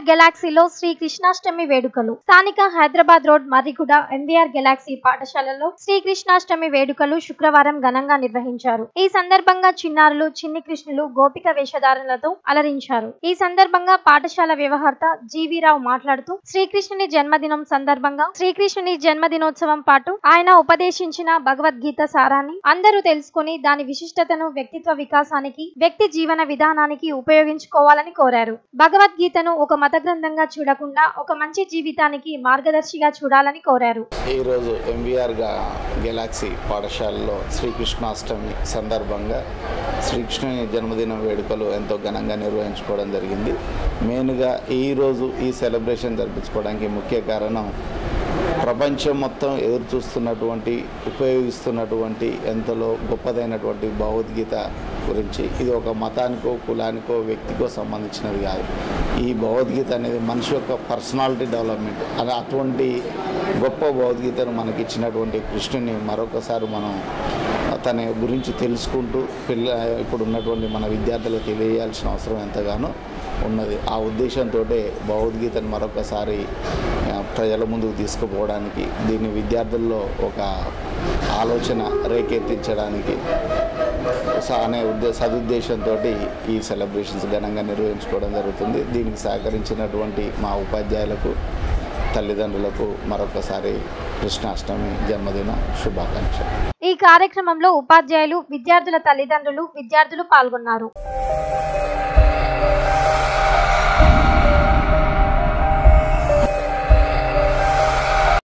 గెలాక్సీలో శ్రీ కృష్ణాష్టమి వేడుకలు స్థానిక Hyderabad road Marriguda NVR Galaxy పాఠశాలలో శ్రీ కృష్ణాష్టమి వేడుకలు శుక్రవారం ఘనంగా నిర్వహించారు ఈ సందర్భంగా చిన్నారులు చిన్ని కృష్ణులు గోపిక వేషధారణలతో అలరించారు ఈ సందర్భంగా పాఠశాల వ్యవహర్త జీవీరావు మాట్లాడుతూ శ్రీకృష్ణుని జన్మదినం సందర్భంగా శ్రీకృష్ణుని జన్మదినోత్సవం పాటు ఆయన ఉపదేశించిన భగవద్గీత సారాన్ని అందరూ తెలుసుకొని దాని విశిష్టతను వ్యక్తిత్వ వికాసానికి వ్యక్తి జీవన విధానానికి ఉపయోగించుకోవాలని కోరారు భగవద్గీతను ఒక మత గ్రంథంగా చూడకుండా ఒక మంచి జీవితానికి మార్గదర్శిగా చూడాలని కోరారు ఈరోజు ఎంవీఆర్ గెలాక్సీ పాఠశాలలో శ్రీకృష్ణాష్టమి సందర్భంగా శ్రీకృష్ణుని జన్మదినం వేడుకలు ఎంతో ఘనంగా నిర్వహించుకోవడం జరిగింది మెయిన్గా ఈరోజు ఈ సెలబ్రేషన్ జరిపించుకోవడానికి ముఖ్య కారణం ప్రపంచం మొత్తం ఎదురు చూస్తున్నటువంటి ఉపయోగిస్తున్నటువంటి ఎంతలో గొప్పదైనటువంటి భగవద్గీత గురించి ఇది ఒక మతానికో కులానికో వ్యక్తికో సంబంధించినది కాదు ఈ భగవద్గీత అనేది మనిషి యొక్క పర్సనాలిటీ డెవలప్మెంట్ అది అటువంటి గొప్ప భగవద్గీతను మనకి ఇచ్చినటువంటి కృష్ణుని మరొకసారి మనం తన గురించి తెలుసుకుంటూ పిల్ల ఇప్పుడు ఉన్నటువంటి మన విద్యార్థులకు తెలియజేయాల్సిన అవసరం ఎంతగానో ఉన్నది ఆ ఉద్దేశంతో భగవద్గీతను మరొకసారి ఆ, ప్రజల ముందుకు తీసుకుపోవడానికి దీన్ని విద్యార్థుల్లో ఒక ఆలోచన రేకెత్తించడానికి స- అనే ఉద్దే సదుద్దేశంతో ఈ సెలబ్రేషన్స్ ఘనంగా నిర్వహించుకోవడం జరుగుతుంది దీనికి సహకరించినటువంటి మా ఉపాధ్యాయులకు తల్లిదండ్రులకు మరొకసారి కృష్ణాష్టమి జన్మదిన శుభాకాంక్షలు ఈ కార్యక్రమంలో ఉపాధ్యాయులు విద్యార్థుల తల్లిదండ్రులు విద్యార్థులు పాల్గొన్నారు